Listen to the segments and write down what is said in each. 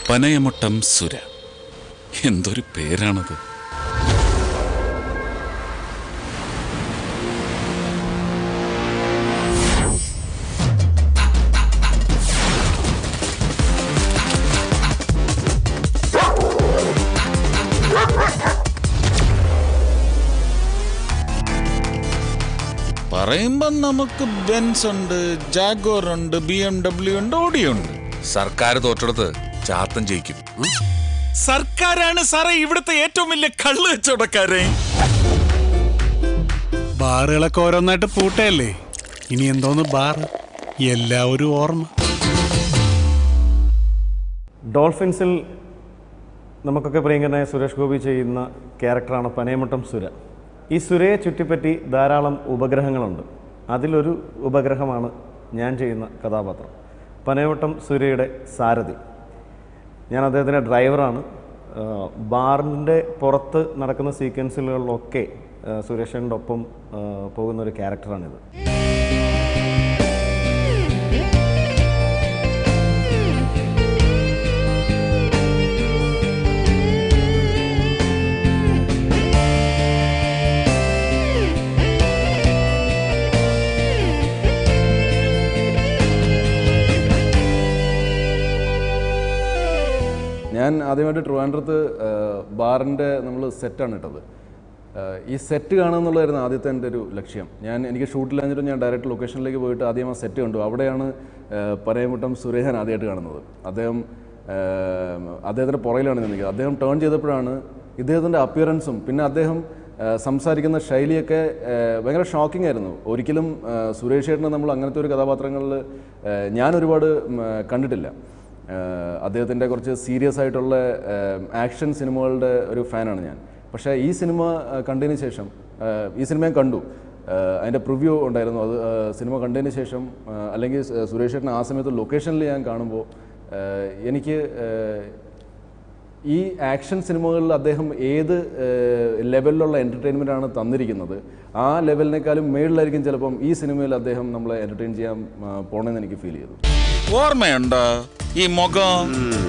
പനയമുട്ടം സുര എന്തൊരു പേരാണത് പറയുമ്പം നമുക്ക് ബെൻസ് ഉണ്ട് ജാഗോർ ഉണ്ട് ബി എം ഡബ്ല്യു ഉണ്ട് ഓഡി ഉണ്ട് സർക്കാർ തോറ്റെടുത്ത് ചാത്തൻ ജയിക്കും ഉം. സർക്കാരാണ് സാറേ ഇവിടുത്തെ ഏറ്റവും വലിയ കള്ള് കച്ചവടക്കാരെ ബാറുകളൊക്കെ ഓരോന്നായിട്ട് പൂട്ടയല്ലേ ഇനി എന്തോന്ന് ബാർ എല്ലാവരും ഓർമ്മ ഡോൾഫിൻസിൽ നമുക്കൊക്കെ പ്രിയങ്കരനായ സുരേഷ് ഗോപി ചെയ്യുന്ന ക്യാരക്ടറാണ് പനയമുട്ടം സുര ഈ സുരയെ ചുറ്റിപ്പറ്റി ധാരാളം ഉപഗ്രഹങ്ങളുണ്ട് അതിലൊരു ഉപഗ്രഹമാണ് ഞാൻ ചെയ്യുന്ന കഥാപാത്രം പനയമുട്ടം സുരയുടെ സാരഥി ഞാൻ അദ്ദേഹത്തിൻ്റെ ഡ്രൈവറാണ് ആ, ബാറിൻ്റെ പുറത്ത് നടക്കുന്ന സീക്വൻസുകളിലൊക്കെ ആ, സുരേഷൻ്റെ ഒപ്പം ആ, പോകുന്ന ഒരു ക്യാരക്ടറാണിത് ഞാൻ ആദ്യമായിട്ട് ട്രിവാൻഡ്രത്ത് ബാറിൻ്റെ നമ്മൾ സെറ്റാണ് ഇട്ടത് ആ, ഈ സെറ്റ് കാണുക എന്നുള്ളതായിരുന്നു ആദ്യത്തെ എൻ്റെ ഒരു ലക്ഷ്യം ഞാൻ എനിക്ക് ഷൂട്ടില്ലാഞ്ഞിട്ട് ഞാൻ ഡയറക്റ്റ് ലൊക്കേഷനിലേക്ക് പോയിട്ട് ആദ്യം ആ സെറ്റ് കണ്ടു അവിടെയാണ് ആ, പനയമുട്ടം സുരേഖൻ ആദ്യമായിട്ട് കാണുന്നത് അദ്ദേഹം ആ, അദ്ദേഹത്തിൻ്റെ പുറകിലാണ് ഞാൻ നിൽക്കുന്നത് അദ്ദേഹം ടേൺ ചെയ്തപ്പോഴാണ് ഇദ്ദേഹത്തിൻ്റെ അപ്പിയറൻസും പിന്നെ അദ്ദേഹം ആ, സംസാരിക്കുന്ന ശൈലിയൊക്കെ ആ, ഭയങ്കര ഷോക്കിംഗ് ആയിരുന്നു ഒരിക്കലും ആ, സുരേഷ് ചേട്ടനെ നമ്മൾ അങ്ങനത്തെ ഒരു കഥാപാത്രങ്ങളിൽ ആ, ഞാൻ ഒരുപാട് ഉം, ആ, കണ്ടിട്ടില്ല ആഹ് അദ്ദേഹത്തിൻ്റെ കുറച്ച് സീരിയസ് ആയിട്ടുള്ള ആക്ഷൻ സിനിമകളുടെ ഒരു ഫാനാണ് ഞാൻ പക്ഷേ ഈ സിനിമ ആഹ് കണ്ടതിന് ശേഷം ആഹ് ഈ സിനിമ ഞാൻ കണ്ടു ആഹ് അതിൻ്റെ പ്രിവ്യൂ ഉണ്ടായിരുന്നു അത് ആഹ് സിനിമ കണ്ടതിന് ശേഷം ആഹ് അല്ലെങ്കിൽ സ് സുരേഷ് ചേട്ടൻ ആ സമയത്ത് ലൊക്കേഷനിൽ ഞാൻ കാണുമ്പോൾ ആഹ് എനിക്ക് ആഹ് ഈ ആക്ഷൻ സിനിമകളിൽ അദ്ദേഹം ഏത് ലെവലിലുള്ള എൻ്റർടൈൻമെൻ്റ് ആണ് തന്നിരിക്കുന്നത് ആ ലെവലിനേക്കാളും മേളിലായിരിക്കും ചിലപ്പം ഈ സിനിമയിൽ അദ്ദേഹം നമ്മളെ എൻ്റർടൈൻ ചെയ്യാൻ ആഹ് പോണെന്ന് എനിക്ക് ഫീൽ ചെയ്തു ഓർമ്മയുണ്ടോ ഈ മുഖം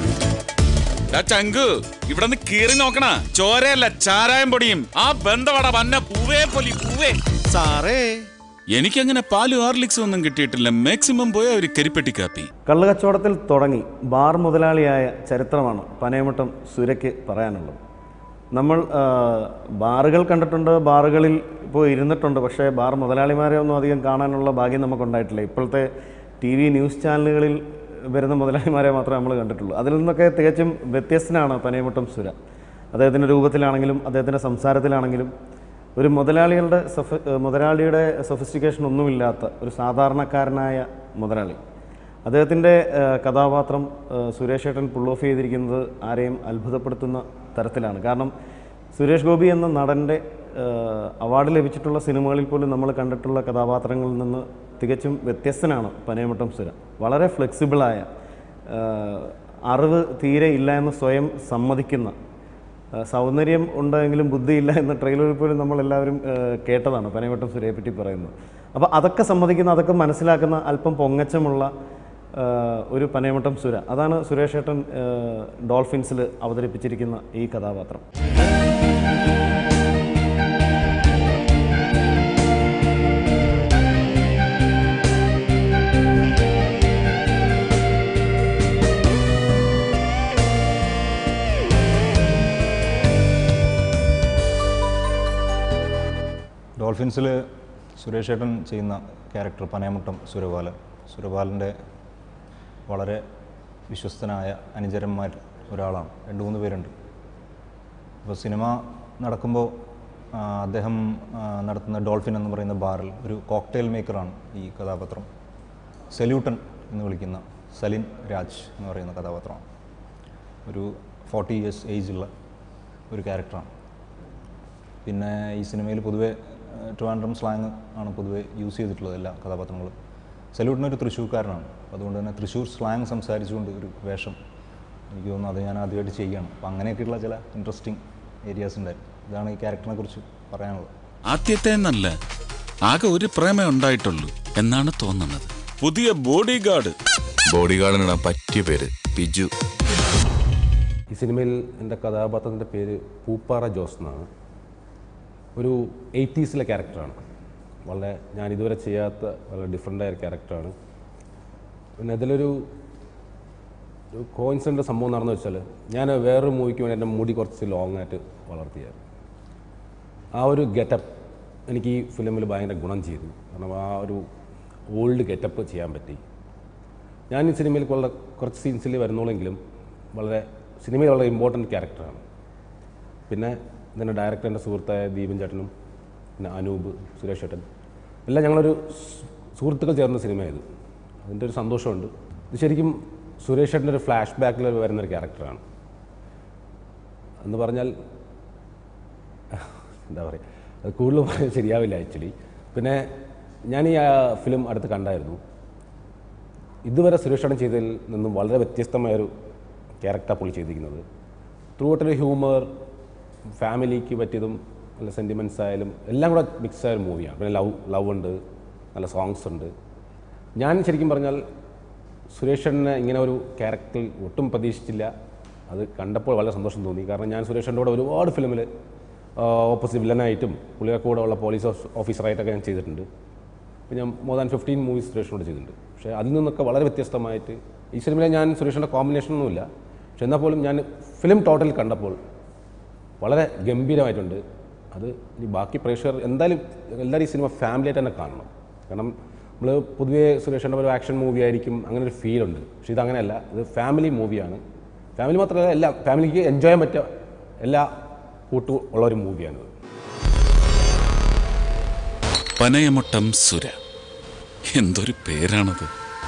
ഡാ ചങ്കു ഇവിടെ നിന്ന് കീറി നോക്കണ ചോരയല്ല ചാരായം പൊടിയും ആ ബന്ധവട വന്ന പൂവേ പൊലി പൂവേ സാറേ എനിക്കങ്ങനെ പാലും ഹോർലിക്സും ഒന്നും കിട്ടിയിട്ടില്ല മാക്സിമം പോയ ഒരു കരിപ്പെട്ടി കാപ്പി കള്ളുകച്ചവടത്തിൽ തുടങ്ങി ബാർ മുതലാളിയായ ചരിത്രമാണ് പനയമുട്ടം സുരയ്ക്ക് പറയാനുള്ളത് നമ്മൾ ആ, ബാറുകൾ കണ്ടിട്ടുണ്ട് ബാറുകളിൽ ഇപ്പോൾ ഇരുന്നിട്ടുണ്ട് പക്ഷേ ബാർ മുതലാളിമാരെ ഒന്നും അധികം കാണാനുള്ള ഭാഗ്യം നമുക്കുണ്ടായിട്ടില്ല ഇപ്പോഴത്തെ ടി വി ന്യൂസ് ചാനലുകളിൽ വരുന്ന മുതലാളിമാരെ മാത്രമേ നമ്മൾ കണ്ടിട്ടുള്ളൂ അതിൽ നിന്നൊക്കെ തികച്ചും വ്യത്യസ്തനാണ് പനയമുട്ടം സുര അദ്ദേഹത്തിൻ്റെ രൂപത്തിലാണെങ്കിലും അദ്ദേഹത്തിൻ്റെ സംസാരത്തിലാണെങ്കിലും ഒരു മുതലാളികളുടെ സൊഫ മുതലാളിയുടെ സൊഫിസ്റ്റിക്കേഷൻ ഒന്നുമില്ലാത്ത ഒരു സാധാരണക്കാരനായ മുതലാളി അദ്ദേഹത്തിൻ്റെ ഏഹ്, കഥാപാത്രം ഏഹ്, സുരേഷ് ഏട്ടൻ പുൾ ഓഫ് ചെയ്തിരിക്കുന്നത് ആരെയും അത്ഭുതപ്പെടുത്തുന്ന തരത്തിലാണ് കാരണം സുരേഷ് ഗോപി എന്ന നടൻ്റെ ഏഹ്, അവാർഡ് ലഭിച്ചിട്ടുള്ള സിനിമകളിൽ പോലും നമ്മൾ കണ്ടിട്ടുള്ള കഥാപാത്രങ്ങളിൽ നിന്ന് തികച്ചും വ്യത്യസ്തനാണ് പനയമുട്ടം സുര വളരെ ഫ്ലെക്സിബിളായ ഏഹ്, അറിവ് തീരെ ഇല്ല എന്ന് സ്വയം സമ്മതിക്കുന്ന ആ, സൗന്ദര്യം ഉണ്ടെങ്കിലും ബുദ്ധിയില്ല എന്ന ട്രെയിലറിൽ പോലും നമ്മളെല്ലാവരും ആ, കേട്ടതാണ് പനയവട്ടം സുരയെ പറ്റി പറയുന്നത് അപ്പോൾ അതൊക്കെ സമ്മതിക്കുന്ന അതൊക്കെ മനസ്സിലാക്കുന്ന അല്പം പൊങ്ങച്ചമുള്ള ആ, ഒരു പനയമട്ടം സുര അതാണ് സുരേഷ് ഏട്ടൻ ആ, ഡോൾഫിൻസിൽ അവതരിപ്പിച്ചിരിക്കുന്ന ഈ കഥാപാത്രം ഡോൾഫിൻസിൽ സുരേഷ് ഏട്ടൻ ചെയ്യുന്ന ക്യാരക്ടർ പനയമുട്ടം സുരപാലൻ സുരപാലൻ്റെ വളരെ വിശ്വസ്തനായ അനുചരന്മാർ ഒരാളാണ് രണ്ട് മൂന്ന് പേരുണ്ട് അപ്പോൾ സിനിമ നടക്കുമ്പോൾ ആ, അദ്ദേഹം ആ, നടത്തുന്ന ഡോൾഫിൻ എന്ന് പറയുന്ന ബാറിൽ ഒരു കോക്ടെയിൽ മേക്കറാണ് ഈ കഥാപാത്രം സെല്യൂട്ടൻ എന്ന് വിളിക്കുന്ന സലിൻ രാജ് എന്ന് പറയുന്ന കഥാപാത്രമാണ് ഒരു ഫോർട്ടി ഇയേഴ്സ് ഏജുള്ള ഒരു ക്യാരക്ടറാണ് പിന്നെ ഈ സിനിമയിൽ പൊതുവെ ഏഹ്, ട്രിവാൻഡ്രം സ്ലാങ് ആണ് പൊതുവെ യൂസ് ചെയ്തിട്ടുള്ളത് എല്ലാ കഥാപാത്രങ്ങളും സല്യൂട്ടിന് ഒരു തൃശ്ശൂർക്കാരനാണ് അപ്പോൾ അതുകൊണ്ട് തന്നെ തൃശ്ശൂർ സ്ലാങ് സംസാരിച്ചുകൊണ്ട് ഒരു വേഷം എനിക്ക് തോന്നുന്നു അത് ഞാൻ ആദ്യമായിട്ട് ചെയ്യുകയാണ് അപ്പോൾ അങ്ങനെയൊക്കെയുള്ള ചില ഇൻട്രസ്റ്റിംഗ് ഏരിയാസ് ഉണ്ടായിരുന്നു ഇതാണ് ഈ ക്യാരക്ടറിനെ കുറിച്ച് പറയാനുള്ളത് ആദ്യത്തെ എന്നല്ല ആകെ ഒരു പ്രേമേ ഉണ്ടായിട്ടുള്ളൂ എന്നാണ് തോന്നുന്നത് പുതിയ ബോഡി ഗാർഡ് ബോഡി ഗാർഡിനിടാൻ പറ്റിയ പേര് പിജു സിനിമയിൽ എൻ്റെ കഥാപാത്രത്തിൻ്റെ പേര് പൂപ്പാറ ജോസ് എന്നാണ് ഒരു എയ്റ്റീസിലെ ക്യാരക്ടറാണ് വളരെ ഞാൻ ഇതുവരെ ചെയ്യാത്ത വളരെ ഡിഫറെൻ്റായ ഒരു ക്യാരക്ടറാണ് പിന്നെ അതിലൊരു ഒരു കോയിൻസിഡൻ്റ് സംഭവം നടന്നു വെച്ചാൽ ഞാൻ വേറൊരു മൂവിക്ക് വേണ്ടി എൻ്റെ മുടി കുറച്ച് ലോങ് ആയിട്ട് വളർത്തിയായിരുന്നു ആ ഒരു ഗെറ്റപ്പ് എനിക്ക് ഈ ഫിലിമിൽ ഭയങ്കര ഗുണം ചെയ്തു കാരണം ആ ഒരു ഓൾഡ് ഗെറ്റപ്പ് ചെയ്യാൻ പറ്റി ഞാൻ ഈ സിനിമയിൽ വളരെ കുറച്ച് സീൻസിൽ വരുന്നുള്ളെങ്കിലും വളരെ സിനിമയിൽ വളരെ ഇമ്പോർട്ടൻറ്റ് ക്യാരക്ടറാണ് പിന്നെ ഇതിൻ്റെ ഡയറക്ടർ എൻ്റെ സുഹൃത്തായ ദീപൻ ചേട്ടനും പിന്നെ അനൂപ് സുരേഷ് ചേട്ടൻ എല്ലാം ഞങ്ങളൊരു സ് സുഹൃത്തുക്കൾ ചേർന്ന സിനിമയായത് അതിൻ്റെ ഒരു സന്തോഷമുണ്ട് ഇത് ശരിക്കും സുരേഷ് ചേട്ടൻ്റെ ഒരു ഫ്ലാഷ് ബാക്കിൽ വരുന്നൊരു ക്യാരക്ടറാണ് എന്ന് പറഞ്ഞാൽ എന്താ പറയുക അത് കൂടുതൽ പറയാൻ ശരിയാവില്ല ആക്ച്വലി പിന്നെ ഞാൻ ഈ ഫിലിം അടുത്ത് കണ്ടായിരുന്നു ഇതുവരെ സുരേഷ് ചേട്ടൻ ചെയ്തതിൽ നിന്നും വളരെ വ്യത്യസ്തമായൊരു ക്യാരക്ടർ പുള്ളി ചെയ്തിരിക്കുന്നത് ത്രൂ ഔട്ടൊരു ഹ്യൂമർ ഫാമിലിക്ക് പറ്റിയതും നല്ല സെൻറ്റിമെൻറ്റ്സ് ആയാലും എല്ലാം കൂടെ മിക്സ് ആയ ഒരു മൂവിയാണ് പിന്നെ ലവ് ലവ് ഉണ്ട് നല്ല സോങ്സ് ഉണ്ട് ഞാൻ ശരിക്കും പറഞ്ഞാൽ സുരേഷ് ചേട്ടനെ ഇങ്ങനെ ഒരു ക്യാരക്ടറിൽ ഒട്ടും പ്രതീക്ഷിച്ചില്ല അത് കണ്ടപ്പോൾ വളരെ സന്തോഷം തോന്നി കാരണം ഞാൻ സുരേഷ് ചേട്ടൻ്റെ കൂടെ ഒരുപാട് ഫിലിമിൽ ഓപ്പോസിറ്റ് വില്ലനായിട്ടും പുള്ളിയുടെ കൂടെ ഉള്ള പോലീസ് ഓഫീസറായിട്ടൊക്കെ ഞാൻ ചെയ്തിട്ടുണ്ട് അപ്പോൾ ഞാൻ മോർ ദാൻ ഫിഫ്റ്റീൻ മൂവീസ് സുരേഷിനോട് ചെയ്തിട്ടുണ്ട് പക്ഷേ അതിൽ നിന്നൊക്കെ വളരെ വ്യത്യസ്തമായിട്ട് ഈ സിനിമയിൽ ഞാൻ സുരേഷിൻ്റെ കോമ്പിനേഷനൊന്നുമില്ല പക്ഷെ എന്നാൽ പോലും ഞാൻ ഫിലിം ടോട്ടൽ കണ്ടപ്പോൾ വളരെ ഗംഭീരമായിട്ടുണ്ട് അത് ഇനി ബാക്കി പ്രേക്ഷകർ എന്തായാലും എല്ലാവരും ഈ സിനിമ ഫാമിലിയായിട്ട് തന്നെ കാണണം കാരണം നമ്മൾ പൊതുവേ സുരേഷിൻ്റെ ഒരു ആക്ഷൻ മൂവി ആയിരിക്കും അങ്ങനെ ഒരു ഫീൽ ഉണ്ട് പക്ഷേ ഇത് അങ്ങനെയല്ല ഇത് ഫാമിലി മൂവിയാണ് ഫാമിലി മാത്രമല്ല എല്ലാ ഫാമിലിക്ക് എൻജോയ് ചെയ്യാൻ പറ്റിയ എല്ലാ കൂട്ടു ഉള്ള ഒരു മൂവിയാണിത് പനയമട്ടം സുര എന്തൊരു പേരാണത്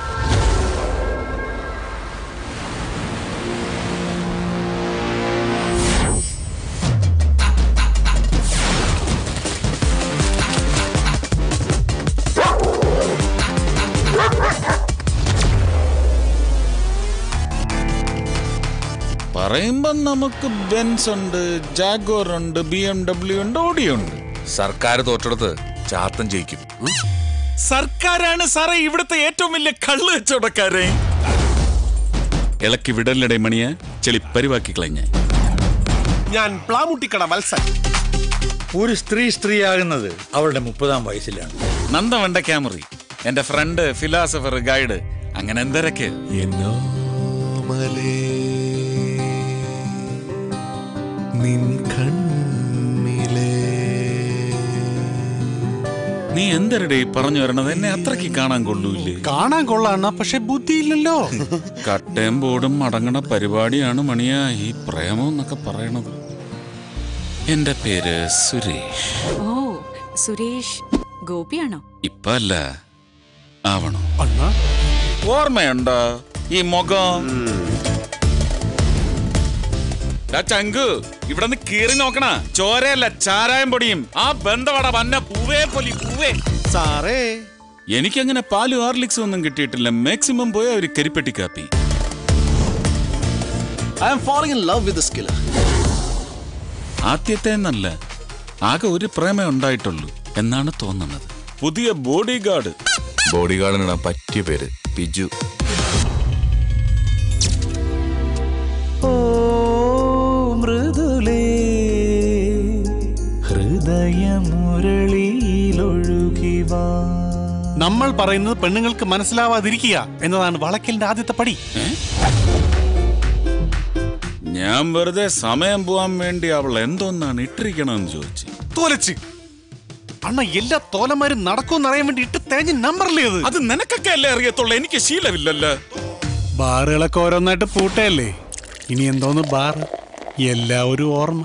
പറയുമ്പോ നമുക്ക് ബെൻസ് ഉണ്ട് ജാഗോർ ഉണ്ട് ബി എം ഡബ്ല്യു ഉണ്ട് ഓഡി ഉണ്ട് സർക്കാർ തോറ്റെടുത്ത് ചാത്തൻ ജയിക്കും ഉം. സർക്കാരാണ് സാറേ ഇവിടുത്തെ ഏറ്റവും വലിയ കള്ള് കച്ചവടക്കാരെ ഇളക്കി വിടലിടെ മണിയെ ചെളി പരിവാക്കി കളഞ്ഞ ഞാൻ പ്ലാമുട്ടിക്കട മത്സൻ ഒരു സ്ത്രീ സ്ത്രീയാകുന്നത് അവളുടെ മുപ്പതാം വയസ്സിലാണ് നന്ദവണ്ട ക്യാമറി എന്റെ ഫ്രണ്ട് ഫിലോസഫർ ഗൈഡ് അങ്ങനെ എന്തരൊക്കെ നിൻ കണ്ണിലേ നീ എന്തരടെ പറഞ്ഞു വരണത് എന്നെ അത്രയ്ക്ക് കാണാൻ കൊള്ളൂല്ലേ കാണാൻ കൊള്ളാണ് പക്ഷെ ബുദ്ധിയില്ലല്ലോ കട്ടയും ബോർഡും അടങ്ങണ പരിപാടിയാണ് മണിയ ഈ പ്രേമം എന്നൊക്കെ പറയണത് എന്റെ പേര് സുരേഷ് ഓ സുരേഷ് ഗോപിയാണോ ഇപ്പ അല്ല ആവണോ അണ്ണാ ഓർമ്മയുണ്ടോ ഈ മുഖം ഡാ ചങ്കു ഇവിടെ നിന്ന് കീറി നോക്കണ ചോരയല്ല ചാരായം പൊടിയും ആ ബന്ധവട വന്ന പൂവേ പൊലി പൂവേ സാറേ എനിക്കങ്ങനെ പാലും ഹോർലിക്സും ഒന്നും കിട്ടിയിട്ടില്ല മാക്സിമം പോയ ഒരു കരിപ്പെട്ടി കാപ്പി I am falling in love with this killer ആദ്യത്തെ എന്നല്ല ആകെ ഒരു പ്രേമം ഉണ്ടായിട്ടുള്ളൂ എന്നാണ് തോന്നുന്നത് പുതിയ ബോഡി ഗാർഡ് ബോഡി ഗാർഡിനിടാൻ പറ്റിയ പേര് പിജു ഓ മൃദുലേ ഹൃദയമുരളിയിലൊഴുകിവാ നമ്മൾ പറയുന്നത് പെണ്ണുങ്ങൾക്ക് മനസ്സിലാവാതിരിക്കുക എന്നതാണ് വളക്കലിന്റെ ആദ്യത്തെ പടി ഞാൻ വെറുതെ സമയം പോവാൻ വേണ്ടി അവൾ എന്തോന്നാണ് ഇട്ടിരിക്കണമെന്ന് ചോദിച്ചു തോലച്ച് അണ്ണ എല്ലാ തോലന്മാരും നടക്കുമെന്ന് അറിയാൻ വേണ്ടി ഇട്ട് തേഞ്ഞ നമ്പറല്ലേ അത് അത് നിനക്കൊക്കെ അല്ലേ അറിയത്തുള്ളൂ എനിക്ക് ശീലമില്ലല്ലോ ബാറുകളൊക്കെ ഓരോന്നായിട്ട് പൂട്ടയല്ലേ ഇനി എന്തോന്ന് ബാർ എല്ലാവരും ഓർമ്മ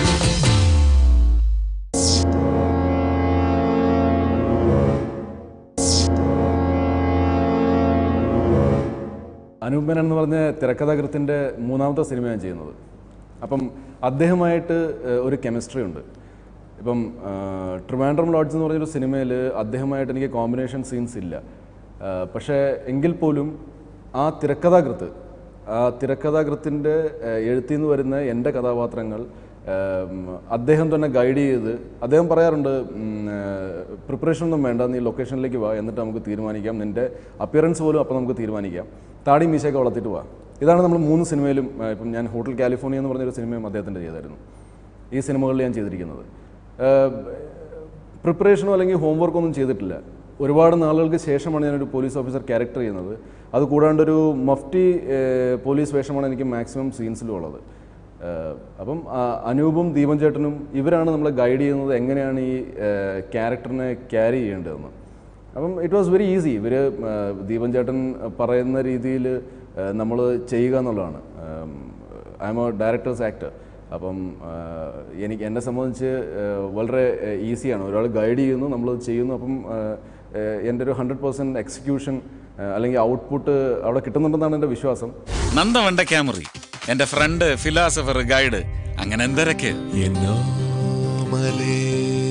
അനൂപ് മേനൻ എന്ന് പറഞ്ഞ തിരക്കഥാകൃത്തിൻ്റെ മൂന്നാമത്തെ സിനിമ ഞാൻ ചെയ്യുന്നത് അപ്പം അദ്ദേഹമായിട്ട് ഏഹ്, ഒരു കെമിസ്ട്രി ഉണ്ട് ഇപ്പം ഏഹ്, ട്രിവാൻഡ്രം ലോഡ്ജ് എന്ന് പറഞ്ഞൊരു സിനിമയിൽ അദ്ദേഹമായിട്ട് എനിക്ക് കോമ്പിനേഷൻ സീൻസ് ഇല്ല ഏഹ്, പക്ഷേ എങ്കിൽ പോലും ആ തിരക്കഥാകൃത്ത് ആ തിരക്കഥാകൃത്തിൻ്റെ എഴുത്തിൽ നിന്ന് വരുന്ന എൻ്റെ കഥാപാത്രങ്ങൾ ഏം, അദ്ദേഹം തന്നെ ഗൈഡ് ചെയ്ത് അദ്ദേഹം പറയാറുണ്ട് പ്രിപ്പറേഷൻ ഒന്നും വേണ്ട നീ ലൊക്കേഷനിലേക്ക് വാ എന്നിട്ട് നമുക്ക് തീരുമാനിക്കാം നിൻ്റെ അപ്പിയറൻസ് പോലും അപ്പോൾ നമുക്ക് തീരുമാനിക്കാം താടി മീശയൊക്കെ വളർത്തിയിട്ട് വാ ഇതാണ് നമ്മൾ മൂന്ന് സിനിമയിലും ആ, ഇപ്പം ഞാൻ ഹോട്ടൽ കാലിഫോർണിയ എന്ന് പറഞ്ഞൊരു സിനിമയും അദ്ദേഹത്തിൻ്റെ ചെയ്തായിരുന്നു ഈ സിനിമകളിൽ ഞാൻ ചെയ്തിരിക്കുന്നത് പ്രിപ്പറേഷനോ അല്ലെങ്കിൽ ഹോംവർക്ക് ഒന്നും ചെയ്തിട്ടില്ല ഒരുപാട് നാളുകൾക്ക് ശേഷമാണ് ഞാനൊരു പോലീസ് ഓഫീസർ ക്യാരക്ടർ ചെയ്യുന്നത് അത് കൂടാണ്ട് ഒരു മഫ്റ്റി ഏഹ്, പോലീസ് വേഷമാണ് എനിക്ക് മാക്സിമം സീൻസിലും ഉള്ളത് ഏഹ്, അപ്പം ആ, അനൂപും ദീപൻ ചേട്ടനും ഇവരാണ് നമ്മളെ ഗൈഡ് ചെയ്യുന്നത് എങ്ങനെയാണ് ഈ ക്യാരക്ടറിനെ ക്യാരി ചെയ്യേണ്ടതെന്ന് അപ്പം ഇറ്റ് വാസ് വെരി ഈസി ഇവർ ദീപൻ ചേട്ടൻ പറയുന്ന രീതിയിൽ നമ്മൾ ചെയ്യുക എന്നുള്ളതാണ് I'm a director's actor അപ്പം ആ, എനിക്ക് എന്നെ സംബന്ധിച്ച് ആ, വളരെ ഈസിയാണ് ഒരാൾ ഗൈഡ് ചെയ്യുന്നു നമ്മൾ ചെയ്യുന്നു അപ്പം ആ, ആ, എൻ്റെ ഒരു ഹൺഡ്രഡ് പെർസെൻറ്റ് എക്സിക്യൂഷൻ അല്ലെങ്കിൽ ഔട്ട്പുട്ട് അവിടെ കിട്ടുന്നുണ്ടെന്നാണ് എൻ്റെ വിശ്വാസം നന്ദവണ്ട ക്യാമറി എന്റെ ഫ്രണ്ട് ഫിലോസഫർ ഗൈഡ് അങ്ങനെ എന്തരൊക്കെ എന്നാമലേ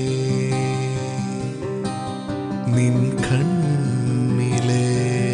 നിൻ കണ്ണിലേ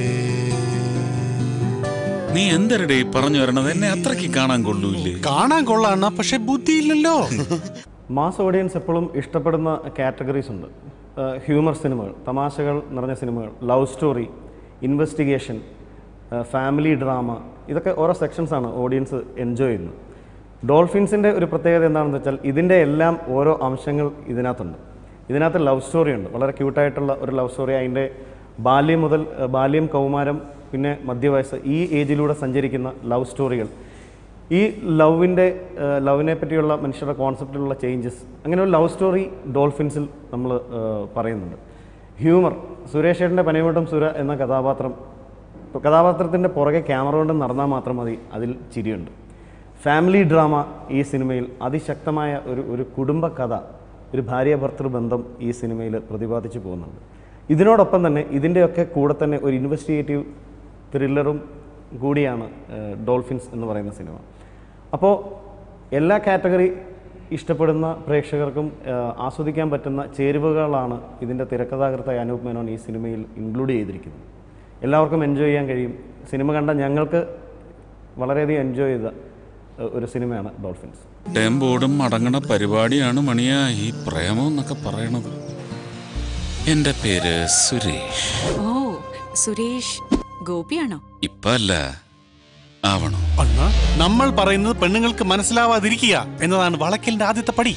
നീ എന്തരടെ പറഞ്ഞു വരണത് എന്നെ അത്രയ്ക്ക് കാണാൻ കൊള്ളൂല്ലേ കാണാൻ കൊള്ളാണ് പക്ഷെ ബുദ്ധിയില്ലല്ലോ മാസ് ഓഡിയൻസ് എപ്പോഴും ഇഷ്ടപ്പെടുന്ന കാറ്റഗറീസ് ഉണ്ട് ഹ്യൂമർ സിനിമകൾ തമാശകൾ നിറഞ്ഞ സിനിമകൾ love story investigation family drama ഇതൊക്കെ ഓരോ സെക്ഷൻസ് ആണ് ഓഡിയൻസ് എൻജോയ് ചെയ്യുന്നത് ഡോൾഫിൻസിൻ്റെ ഒരു പ്രത്യേകത എന്താണെന്ന് വെച്ചാൽ ഇതിൻ്റെ എല്ലാം ഓരോ അംശങ്ങൾ ഇതിനകത്തുണ്ട് ഇതിനകത്ത് ലവ് സ്റ്റോറി ഉണ്ട് വളരെ ക്യൂട്ടായിട്ടുള്ള ഒരു ലവ് സ്റ്റോറി അതിൻ്റെ ബാല്യം മുതൽ ഏഹ്, ബാല്യം കൗമാരം പിന്നെ മധ്യവയസ്സ് ഈ ഏജിലൂടെ സഞ്ചരിക്കുന്ന ലവ് സ്റ്റോറികൾ ഈ ലവിൻ്റെ ലവിനെ പറ്റിയുള്ള മനുഷ്യരുടെ കോൺസെപ്റ്റിലുള്ള ചേഞ്ചസ് അങ്ങനെ ഒരു ലവ് സ്റ്റോറി ഡോൾഫിൻസിൽ നമ്മൾ പറയുന്നുണ്ട് ഹ്യൂമർ സുരേഷ് ചേട്ടൻ്റെ പനയമട്ടം സുര എന്ന കഥാപാത്രം കഥാപാത്രത്തിൻ്റെ പുറകെ ക്യാമറ കൊണ്ട് നടന്നാൽ മാത്രം മതി അതിൽ ചിരിയുണ്ട് ഫാമിലി ഡ്രാമ ഈ സിനിമയിൽ അതിശക്തമായ ഒരു ഒരു കുടുംബ കഥ ഒരു ഭാര്യ ഭർത്തൃ ബന്ധം ഈ സിനിമയിൽ പ്രതിപാദിച്ചു പോകുന്നുണ്ട് ഇതിനോടൊപ്പം തന്നെ ഇതിൻ്റെയൊക്കെ കൂടെ തന്നെ ഒരു ഇൻവെസ്റ്റിഗേറ്റീവ് ത്രില്ലറും കൂടിയാണ് ഏഹ്, ഡോൾഫിൻസ് എന്ന് പറയുന്ന സിനിമ അപ്പോൾ എല്ലാ കാറ്റഗറി ഇഷ്ടപ്പെടുന്ന പ്രേക്ഷകർക്കും ഏഹ്, ആസ്വദിക്കാൻ പറ്റുന്ന ചേരുവകളാണ് ഇതിൻ്റെ തിരക്കഥാകൃത്തായ അനൂപ് മേനോൻ ഈ സിനിമയിൽ ഇൻക്ലൂഡ് ചെയ്തിരിക്കുന്നത് എല്ലാവർക്കും എൻജോയ് ചെയ്യാൻ കഴിയും സിനിമ കണ്ട ഞങ്ങൾക്ക് വളരെയധികം എൻജോയ് ചെയ്ത ഏഹ്, ഒരു സിനിമയാണ് ഡോൾഫിൻസ് ടെമ്പോടും അടങ്ങണ പരിപാടിയാണ് മണിയ ഈ പ്രേമം എന്നൊക്കെ പറയണത് എന്റെ പേര് സുരേഷ് ഓ സുരേഷ് ഗോപിയാണോ ഇപ്പ അല്ല ആവണം അണ്ണാ നമ്മൾ പറയുന്നത് പെണ്ണുങ്ങൾക്ക് മനസ്സിലാവാതിരിക്കുക എന്നതാണ് വളക്കലിന്റെ ആദ്യത്തെ പടി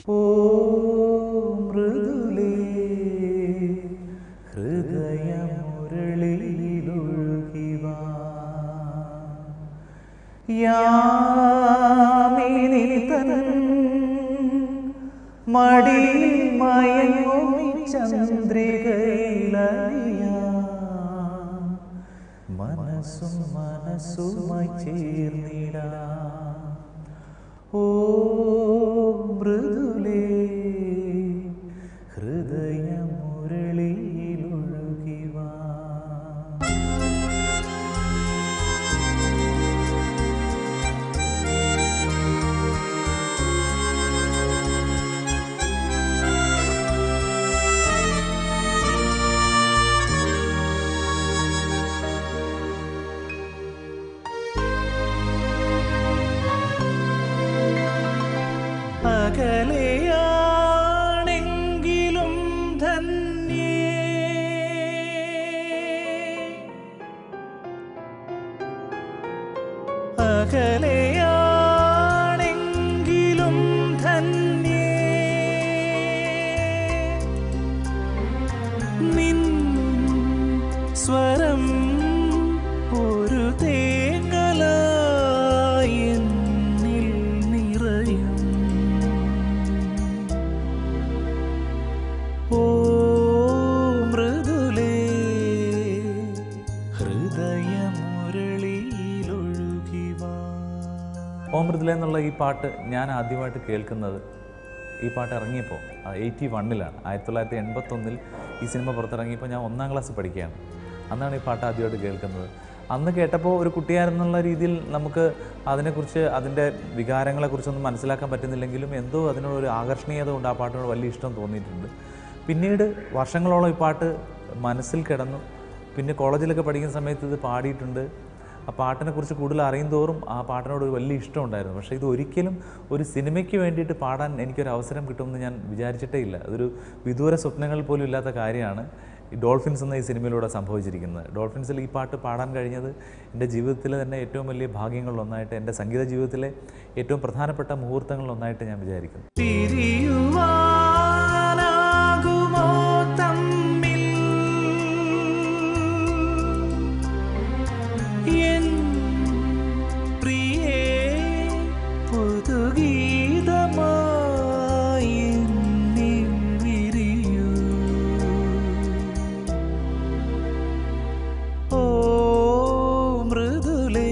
മടിയിൽ മയങ്ങുമി ചന്ദ്രികയിലറിയ മനസ്സും മനസ്സുമായി ചേർന്നിടാ ഓ മൃദുലേ ഹൃദയമുരളിയിലൊഴുകിവാ അകലെയാണെങ്കിലും ധന്യേ അകലെയാണെങ്കിലും ധന്യേ നിൻ സ്വരം ഒരു തേങ്ങലായി എന്നിൽ നിറയും ഓ മൃദുലേ ഹൃദയമുരളിയിലൊഴുകിവാ ഓമൃതില എന്നുള്ള ഈ പാട്ട് ഞാൻ ആദ്യമായിട്ട് കേൾക്കുന്നത് ഈ പാട്ട് ഇറങ്ങിയപ്പോൾ എയ്റ്റി വണ്ണിലാണ് ആയിരത്തി തൊള്ളായിരത്തി എൺപത്തൊന്നിൽ ഈ സിനിമ പുറത്തിറങ്ങിയപ്പോൾ ഞാൻ ഒന്നാം ക്ലാസ് പഠിക്കുകയാണ് അന്നാണ് ഈ പാട്ട് ആദ്യമായിട്ട് കേൾക്കുന്നത് അന്ന് കേട്ടപ്പോൾ ഒരു കുട്ടിയാരെന്നുള്ള രീതിയിൽ നമുക്ക് അതിനെക്കുറിച്ച് അതിൻ്റെ വികാരങ്ങളെക്കുറിച്ചൊന്നും മനസ്സിലാക്കാൻ പറ്റുന്നില്ലെങ്കിലും എന്തോ അതിനോടൊരു ആകർഷണീയത കൊണ്ട് ആ പാട്ടിനോട് വലിയ ഇഷ്ടം തോന്നിയിട്ടുണ്ട് പിന്നീട് വർഷങ്ങളോളം ഈ പാട്ട് മനസ്സിൽ കിടന്നു പിന്നെ കോളേജിലൊക്കെ പഠിക്കുന്ന സമയത്ത് ഇത് പാടിയിട്ടുണ്ട് ആ പാട്ടിനെ കുറിച്ച് കൂടുതൽ അറിയും തോറും ആ പാട്ടിനോട് ഒരു വലിയ ഇഷ്ടം ഉണ്ടായിരുന്നു പക്ഷേ ഇത് ഒരിക്കലും ഒരു സിനിമയ്ക്ക് വേണ്ടിയിട്ട് പാടാൻ എനിക്കൊരു അവസരം കിട്ടുമെന്ന് ഞാൻ വിചാരിച്ചിട്ടേ ഇല്ല അതൊരു വിദൂര സ്വപ്നങ്ങൾ പോലും ഇല്ലാത്ത കാര്യമാണ് ഈ ഡോൾഫിൻസ് എന്ന ഈ സിനിമയിലൂടെ സംഭവിച്ചിരിക്കുന്നത് ഡോൾഫിൻസിൽ ഈ പാട്ട് പാടാൻ കഴിഞ്ഞത് എൻ്റെ ജീവിതത്തിലെ തന്നെ ഏറ്റവും വലിയ ഭാഗ്യങ്ങളിലൊന്നായിട്ട് എൻ്റെ സംഗീത ജീവിതത്തിലെ ഏറ്റവും പ്രധാനപ്പെട്ട മുഹൂർത്തങ്ങളിലൊന്നായിട്ട് ഞാൻ വിചാരിക്കുന്നു പിരിയുവാനാകുമോ തമ്മിൽ എൻ പ്രിയേ പുതുഗീതമായി എന്നിൽ വിരിയൂ ഓ മൃദുലേ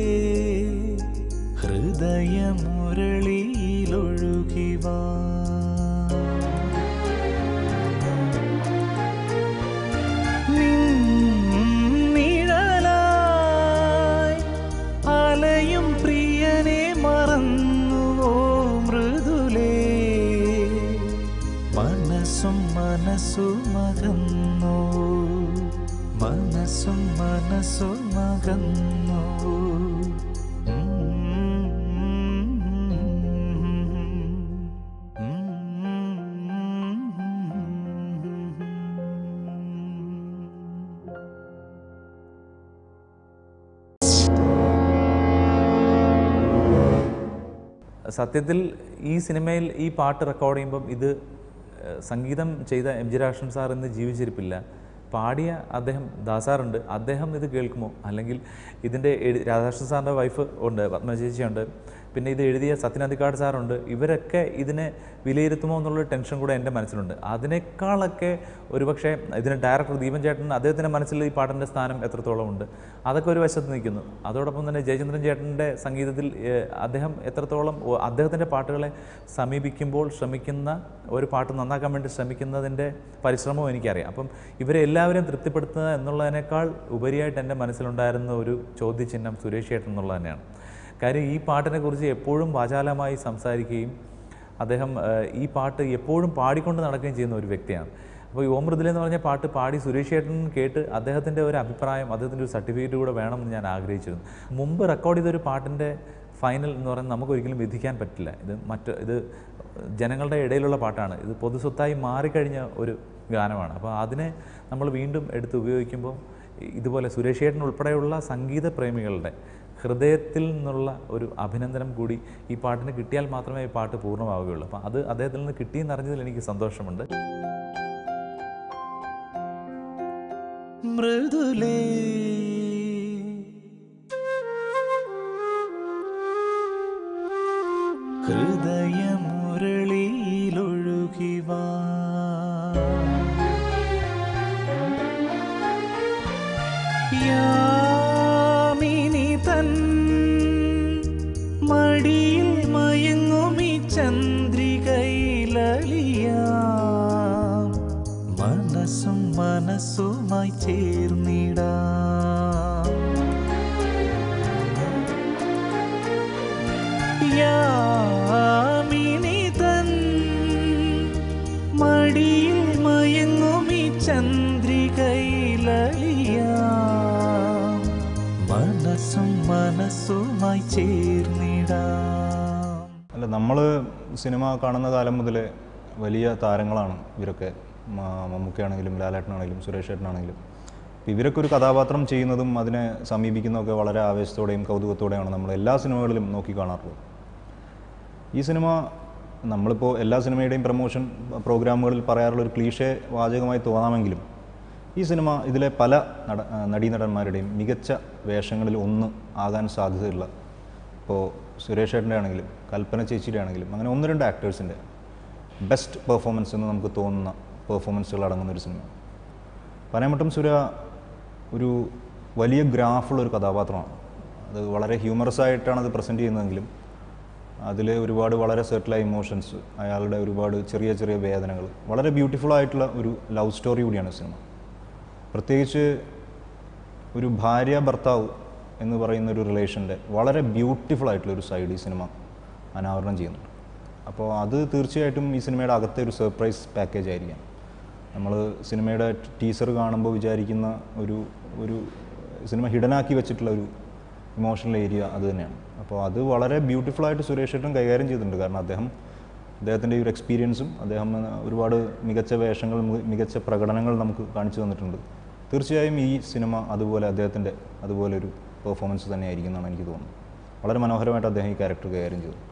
ഹൃദയമുരളിയിലൊഴുകിവാ നിഴലായി അലയും പ്രിയനെ മറന്നുവോ മൃദുലേ മനസ്സും മനസ്സുമകന്നു മനസ്സും മനസ്സുമകന്നു സത്യത്തിൽ ഈ സിനിമയിൽ ഈ പാട്ട് റെക്കോർഡ് ചെയ്യുമ്പം ഇത് ഏഹ്, സംഗീതം ചെയ്ത എം ജി രാഷൻ സാർ ഇന്ന് ജീവിച്ചിരിപ്പില്ല പാടിയ അദ്ദേഹം ദാസാറുണ്ട് അദ്ദേഹം ഇത് കേൾക്കുമോ അല്ലെങ്കിൽ ഇതിൻ്റെ എഴു- രാധാകൃഷ്ണൻ സാറിൻ്റെ വൈഫ് ഉണ്ട് പത്മ ചേച്ചിയുണ്ട് പിന്നെ ഇത് എഴുതിയ സത്യനാഥിക്കാട് സാറുണ്ട് ഇവരൊക്കെ ഇതിനെ വിലയിരുത്തുമോ എന്നുള്ള ടെൻഷൻ കൂടെ എൻ്റെ മനസ്സിലുണ്ട് അതിനേക്കാളൊക്കെ ഒരുപക്ഷെ ഇതിന് ഡയറക്ടർ ദീപൻ ചേട്ടൻ അദ്ദേഹത്തിൻ്റെ മനസ്സിൽ ഈ പാട്ടിൻ്റെ സ്ഥാനം എത്രത്തോളം ഉണ്ട് അതൊക്കെ ഒരു വശത്ത് നിൽക്കുന്നു അതോടൊപ്പം തന്നെ ജയചന്ദ്രൻ ചേട്ടൻ്റെ സംഗീതത്തിൽ ഏഹ്, അദ്ദേഹം എത്രത്തോളം ഓ- അദ്ദേഹത്തിൻ്റെ പാട്ടുകളെ സമീപിക്കുമ്പോൾ ശ്രമിക്കുന്ന ഒരു പാട്ട് നന്നാക്കാൻ വേണ്ടി ശ്രമിക്കുന്നതിൻ്റെ പരിശ്രമവും എനിക്കറിയാം അപ്പം ഇവരെ എല്ലാവരും തൃപ്തിപ്പെടുത്തുക എന്നുള്ളതിനേക്കാൾ ഉപരിയായിട്ട് എൻ്റെ മനസ്സിലുണ്ടായിരുന്ന ഒരു ചോദ്യചിഹ്നം സുരേഷ് ചേട്ടൻ എന്നുള്ളത് തന്നെയാണ് കാര്യം ഈ പാട്ടിനെ കുറിച്ച് എപ്പോഴും വാചാലമായി സംസാരിക്കുകയും അദ്ദേഹം ഏഹ്, ഈ പാട്ട് എപ്പോഴും പാടിക്കൊണ്ട് നടക്കുകയും ചെയ്യുന്ന ഒരു വ്യക്തിയാണ് അപ്പോൾ ഈ ഓം മൃദുല എന്ന് പറഞ്ഞ പാട്ട് പാടി സുരേഷ് ചേട്ടൻ കേട്ട് അദ്ദേഹത്തിൻ്റെ ഒരു അഭിപ്രായം അദ്ദേഹത്തിൻ്റെ ഒരു സർട്ടിഫിക്കറ്റ് കൂടെ വേണമെന്ന് ഞാൻ ആഗ്രഹിച്ചിരുന്നു മുമ്പ് റെക്കോർഡ് ചെയ്ത ഒരു പാട്ടിൻ്റെ ഫൈനൽ എന്ന് പറയുന്നത് നമുക്കൊരിക്കലും വിധിക്കാൻ പറ്റില്ല ഇത് മറ്റ് ഇത് ജനങ്ങളുടെ ഇടയിലുള്ള പാട്ടാണ് ഇത് പൊതുസ്വത്തായി മാറിക്കഴിഞ്ഞ ഒരു ഗാനമാണ് അപ്പോൾ അതിനെ നമ്മൾ വീണ്ടും എടുത്ത് ഉപയോഗിക്കുമ്പോൾ ഇതുപോലെ സുരേഷ് ചേട്ടൻ ഉൾപ്പെടെയുള്ള സംഗീത പ്രേമികളുടെ ഹൃദയത്തിൽ നിന്നുള്ള ഒരു അഭിനന്ദനം കൂടി ഈ പാട്ടിന് കിട്ടിയാൽ മാത്രമേ ഈ പാട്ട് പൂർണ്ണമാവുകയുള്ളൂ അപ്പോൾ അത് അദ്ദേഹത്തിൽ നിന്ന് കിട്ടിയെന്നറിഞ്ഞതിൽ എനിക്ക് സന്തോഷമുണ്ട് മൃദുലേ ഹൃദയമുരളിയിലൊഴുകിവാ യാമിനി തൻ മടിയിൽ മയങ്ങുമി ചന്ദ്രികയിലലിയാ മനസ്സും മനസ്സുമായി ചേർന്നിടാ യാമിനി തൻ മടിയിൽ മയങ്ങുമി ചന്ദ്രികയിലലിയാ മനസ്സും മനസ്സുമായി ചേർന്നിടാ അല്ല നമ്മൾ സിനിമ കാണുന്ന കാലം മുതൽ വലിയ താരങ്ങളാണ് ഇവരൊക്കെ മ- മമ്മൂക്കയാണെങ്കിലും ലാലേട്ടനാണെങ്കിലും സുരേഷ് ഏട്ടനാണെങ്കിലും അപ്പോൾ ഇവരൊക്കെ ഒരു കഥാപാത്രം ചെയ്യുന്നതും അതിനെ സമീപിക്കുന്നതൊക്കെ വളരെ ആവേശത്തോടെയും കൗതുകത്തോടെയാണ് നമ്മൾ എല്ലാ സിനിമകളിലും നോക്കി കാണാറുള്ളത് ഈ സിനിമ നമ്മളിപ്പോൾ എല്ലാ സിനിമയുടെയും പ്രൊമോഷൻ പ്രോഗ്രാമുകളിൽ പറയാറുള്ള ഒരു ക്ലീഷേ വാചകമായി തോന്നാമെങ്കിലും ഈ സിനിമ ഇതിലെ പല നട ആ, നടീനടന്മാരുടെയും മികച്ച വേഷങ്ങളിൽ ഒന്ന് ആകാൻ സാധ്യതയുള്ള ഇപ്പോൾ സുരേഷ് ഏട്ടൻ്റെ ആണെങ്കിലും കൽപ്പന ചേച്ചിയുടെ ആണെങ്കിലും അങ്ങനെ ഒന്ന് രണ്ട് ആക്ടേഴ്സിൻ്റെ ബെസ്റ്റ് പെർഫോമൻസ് എന്ന് നമുക്ക് തോന്നുന്ന പെർഫോമൻസുകൾ അടങ്ങുന്ന ഒരു സിനിമ പനയമട്ടം സുര ഒരു വലിയ ഗ്രാഫുള്ള ഒരു കഥാപാത്രമാണ് അത് വളരെ ഹ്യൂമറസ് ആയിട്ടാണ് അത് പ്രസൻറ്റ് ചെയ്യുന്നതെങ്കിലും അതിൽ ഒരുപാട് വളരെ സെർട്ടിലായ ഇമോഷൻസ് അയാളുടെ ഒരുപാട് ചെറിയ ചെറിയ വേദനകൾ വളരെ ബ്യൂട്ടിഫുൾ ആയിട്ടുള്ള ഒരു ലവ് സ്റ്റോറി കൂടിയാണ് സിനിമ പ്രത്യേകിച്ച് ഒരു ഭാര്യ ഭർത്താവ് എന്ന് പറയുന്ന ഒരു റിലേഷൻ്റെ വളരെ ബ്യൂട്ടിഫുൾ ആയിട്ടുള്ള ഒരു സൈഡ് ഈ സിനിമ അനാവരണം ചെയ്യുന്നുണ്ട് അപ്പോൾ അത് തീർച്ചയായിട്ടും ഈ സിനിമയുടെ അകത്തെ ഒരു സർപ്രൈസ് പാക്കേജ് ആയിരിക്കാം നമ്മൾ സിനിമയുടെ ടീസർ കാണുമ്പോൾ വിചാരിക്കുന്ന ഒരു ഒരു സിനിമ ഹിഡനാക്കി വെച്ചിട്ടുള്ള ഒരു ഇമോഷണൽ ഏരിയ അത് തന്നെയാണ് അപ്പോൾ അത് വളരെ ബ്യൂട്ടിഫുൾ ആയിട്ട് സുരേഷ് ഏട്ടൻ കൈകാര്യം ചെയ്തിട്ടുണ്ട് കാരണം അദ്ദേഹം അദ്ദേഹത്തിൻ്റെ ഈ ഒരു എക്സ്പീരിയൻസും അദ്ദേഹം ആ, ഒരുപാട് മികച്ച വേഷങ്ങൾ മി- മികച്ച പ്രകടനങ്ങൾ നമുക്ക് കാണിച്ചു തന്നിട്ടുണ്ട് തീർച്ചയായും ഈ സിനിമ അതുപോലെ അദ്ദേഹത്തിൻ്റെ അതുപോലെ ഒരു പെർഫോമൻസ് തന്നെയായിരിക്കും എന്നാണ് എനിക്ക് തോന്നുന്നത് വളരെ മനോഹരമായിട്ട് അദ്ദേഹം ഈ ക്യാരക്ടർ കൈകാര്യം ചെയ്തു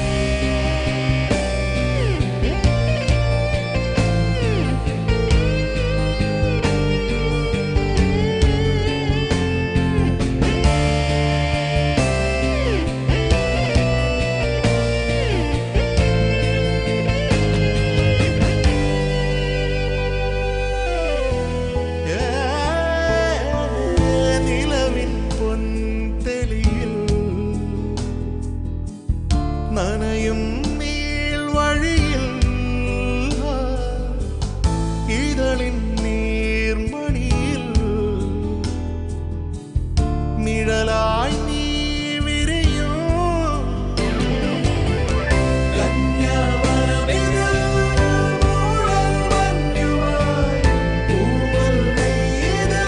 നിലവിൻ പൊൻതെളിയിൽ നനയും നീൾവഴിയിൽ ഇതളിൻ നീർമണിയിൽ നിഴലായി നീ വിരിയും കന്യാവനമിതിൽ മൂടൽ മഞ്ഞുമായി പൂവൽ നെയ്തിൽ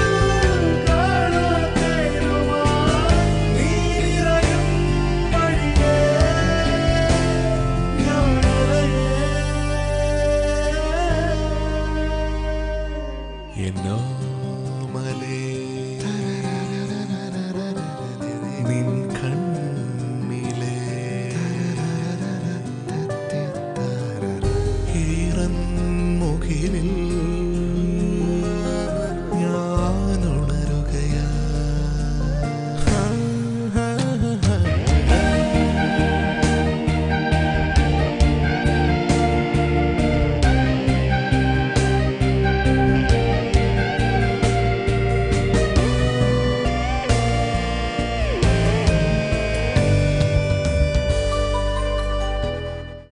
കാണാത്തേരുമായി നീ നിറയും വഴിയേ ഞാനലയേ എന്നോ